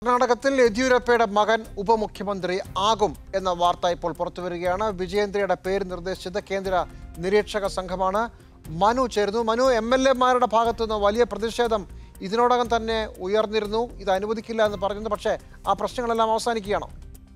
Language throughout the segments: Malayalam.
കർണാടകത്തിൽ യെദ്യൂരപ്പയുടെ മകൻ ഉപമുഖ്യമന്ത്രി ആകും എന്ന വാർത്ത ഇപ്പോൾ പുറത്തുവരികയാണ് വിജയേന്ദ്രയുടെ പേര് നിർദ്ദേശിച്ചത് കേന്ദ്ര നിരീക്ഷക സംഘമാണ് മനു ചേരുന്നു മനു എം എൽ എമാരുടെ ഭാഗത്തു നിന്ന് വലിയ പ്രതിഷേധം ഇതിനോടകം തന്നെ ഉയർന്നിരുന്നു ഇത് അനുവദിക്കില്ല എന്ന് പറഞ്ഞത് പക്ഷേ ആ പ്രശ്നങ്ങളെല്ലാം അവസാനിക്കുകയാണോ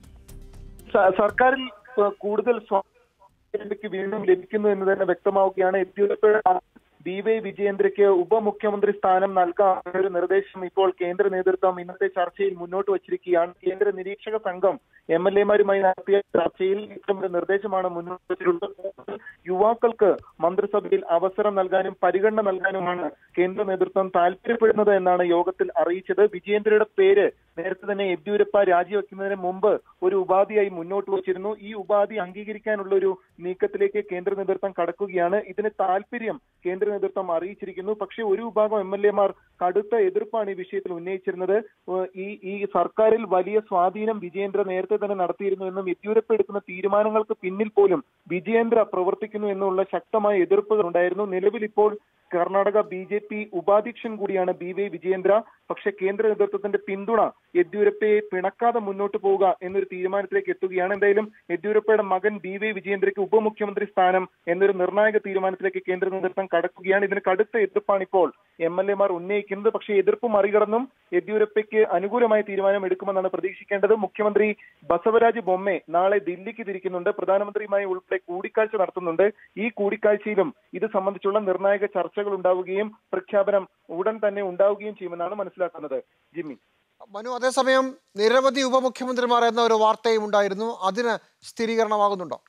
സ- സർക്കാരിൽ ഏഹ്, കൂടുതൽ സ്വാതന്ത്ര്യക്ക് വീണ്ടും ലഭിക്കുന്നു എന്ന് തന്നെ വ്യക്തമാവുകയാണ് യെദ്യൂരപ്പയുടെ ബി വൈ വിജയേന്ദ്രയ്ക്ക് ഉപമുഖ്യമന്ത്രി സ്ഥാനം നൽകാൻ ഒരു നിർദ്ദേശം ഇപ്പോൾ കേന്ദ്ര നേതൃത്വം ഇന്നത്തെ ചർച്ചയിൽ മുന്നോട്ട് വച്ചിരിക്കുകയാണ് കേന്ദ്ര നിരീക്ഷക സംഘം എം എൽ എമാരുമായി നടത്തിയ ചർച്ചയിൽ ഇത്തരമൊരു നിർദ്ദേശമാണ് മുന്നോട്ട് വച്ചിട്ടുള്ളത് യുവാക്കൾക്ക് മന്ത്രിസഭയിൽ അവസരം നൽകാനും പരിഗണന നൽകാനുമാണ് കേന്ദ്ര നേതൃത്വം താല്പര്യപ്പെടുന്നത് എന്നാണ് യോഗത്തിൽ അറിയിച്ചത് വിജയേന്ദ്രയുടെ പേര് നേരത്തെ തന്നെ യെദ്യൂരപ്പ രാജിവെക്കുന്നതിന് മുമ്പ് ഒരു ഉപാധിയായി മുന്നോട്ട് വച്ചിരുന്നു ഈ ഉപാധി അംഗീകരിക്കാനുള്ള ഒരു നീക്കത്തിലേക്ക് കേന്ദ്ര നേതൃത്വം കടക്കുകയാണ് ഇതിന് താല്പര്യം കേന്ദ്ര നേതൃത്വം അറിയിച്ചിരിക്കുന്നു പക്ഷേ ഒരു വിഭാഗം എം എൽ എമാർ കടുത്ത എതിർപ്പാണ് ഈ വിഷയത്തിൽ ഉന്നയിച്ചിരുന്നത് ഏഹ് ഈ ഈ സർക്കാരിൽ വലിയ സ്വാധീനം വിജയേന്ദ്ര നേരത്തെ തന്നെ നടത്തിയിരുന്നു എന്നും യെദ്യൂരപ്പ എടുക്കുന്ന തീരുമാനങ്ങൾക്ക് പിന്നിൽ പോലും വിജയേന്ദ്ര പ്രവർത്തിക്കുന്നു എന്നുള്ള ശക്തമായ എതിർപ്പുകൾ ഉണ്ടായിരുന്നു നിലവിൽ ഇപ്പോൾ കർണാടക ബി ജെ പി ഉപാധ്യക്ഷൻ കൂടിയാണ് ബി വൈ വിജയേന്ദ്ര പക്ഷേ കേന്ദ്ര നേതൃത്വത്തിന്റെ പിന്തുണ യെദ്യൂരപ്പയെ പിണക്കാതെ മുന്നോട്ട് പോവുക എന്നൊരു തീരുമാനത്തിലേക്ക് എത്തുകയാണ് എന്തായാലും യെദ്യൂരപ്പയുടെ മകൻ ബി വൈ വിജയേന്ദ്രയ്ക്ക് ഉപമുഖ്യമന്ത്രി സ്ഥാനം എന്നൊരു നിർണായക തീരുമാനത്തിലേക്ക് കേന്ദ്ര നേതൃത്വം കടക്കുകയാണ് ഇതിന് കടുത്ത എതിർപ്പാണ് ഇപ്പോൾ എം എൽ എമാർ ഉന്നയിക്കുന്നത് പക്ഷേ എതിർപ്പ് മറികടന്നും യെദ്യൂരപ്പയ്ക്ക് അനുകൂലമായ തീരുമാനം എടുക്കുമെന്നാണ് പ്രതീക്ഷിക്കേണ്ടത് മുഖ്യമന്ത്രി ബസവരാജ് ബൊമ്മെ നാളെ ദില്ലിക്ക് തിരിക്കുന്നുണ്ട് പ്രധാനമന്ത്രിയുമായി ഉൾപ്പെടെ കൂടിക്കാഴ്ച നടത്തുന്നുണ്ട് ഈ കൂടിക്കാഴ്ചയിലും ഇത് സംബന്ധിച്ചുള്ള നിർണായക ചർച്ചകൾ ഉണ്ടാവുകയും പ്രഖ്യാപനം ഉടൻ തന്നെ ഉണ്ടാവുകയും ചെയ്യുമെന്നാണ് മനസ്സിലാക്കുന്നത് ജിമ്മി മനു അതേസമയം നിരവധി ഉപമുഖ്യമന്ത്രിമാർ എന്ന ഒരു വാർത്തയും ഉണ്ടായിരുന്നു അതിന് സ്ഥിരീകരണമാകുന്നുണ്ടോ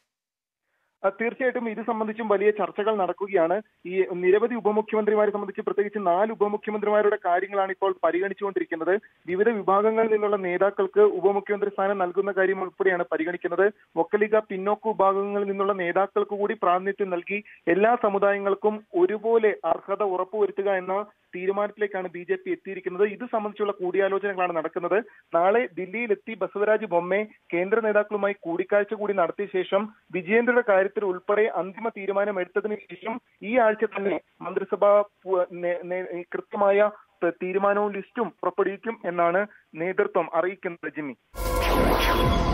ആ, തീർച്ചയായിട്ടും ഇത് സംബന്ധിച്ചും വലിയ ചർച്ചകൾ നടക്കുകയാണ് ഈ നിരവധി ഉപമുഖ്യമന്ത്രിമാരെ സംബന്ധിച്ച് പ്രത്യേകിച്ച് നാല് ഉപമുഖ്യമന്ത്രിമാരുടെ കാര്യങ്ങളാണ് ഇപ്പോൾ പരിഗണിച്ചുകൊണ്ടിരിക്കുന്നത് വിവിധ വിഭാഗങ്ങളിൽ നിന്നുള്ള നേതാക്കൾക്ക് ഉപമുഖ്യമന്ത്രി സ്ഥാനം നൽകുന്ന കാര്യം ഉൾപ്പെടെയാണ് പരിഗണിക്കുന്നത് ഒക്കലിക പിന്നോക്ക വിഭാഗങ്ങളിൽ നിന്നുള്ള നേതാക്കൾക്ക് കൂടി പ്രാതിനിധ്യം നൽകി എല്ലാ സമുദായങ്ങൾക്കും ഒരുപോലെ അർഹത ഉറപ്പുവരുത്തുക എന്ന തീരുമാനത്തിലേക്കാണ് ബി ജെ പി എത്തിയിരിക്കുന്നത് ഇത് സംബന്ധിച്ചുള്ള കൂടിയാലോചനകളാണ് നടക്കുന്നത് നാളെ ദില്ലിയിലെത്തി ബസവരാജ് ബൊമ്മെ കേന്ദ്ര നേതാക്കളുമായി കൂടിക്കാഴ്ച കൂടി നടത്തിയ ശേഷം വിജയേന്ദ്രയുടെ കാര്യത്തിൽ ഉൾപ്പെടെ അന്തിമ തീരുമാനം എടുത്തതിന് ശേഷം ഈ ആഴ്ച തന്നെ മന്ത്രിസഭ പു- നേ- നേ- കൃത്യമായ തീരുമാനവും ലിസ്റ്റും പുറപ്പെടുവിക്കും എന്നാണ് നേതൃത്വം അറിയിക്കുന്നത് ജിമ്മി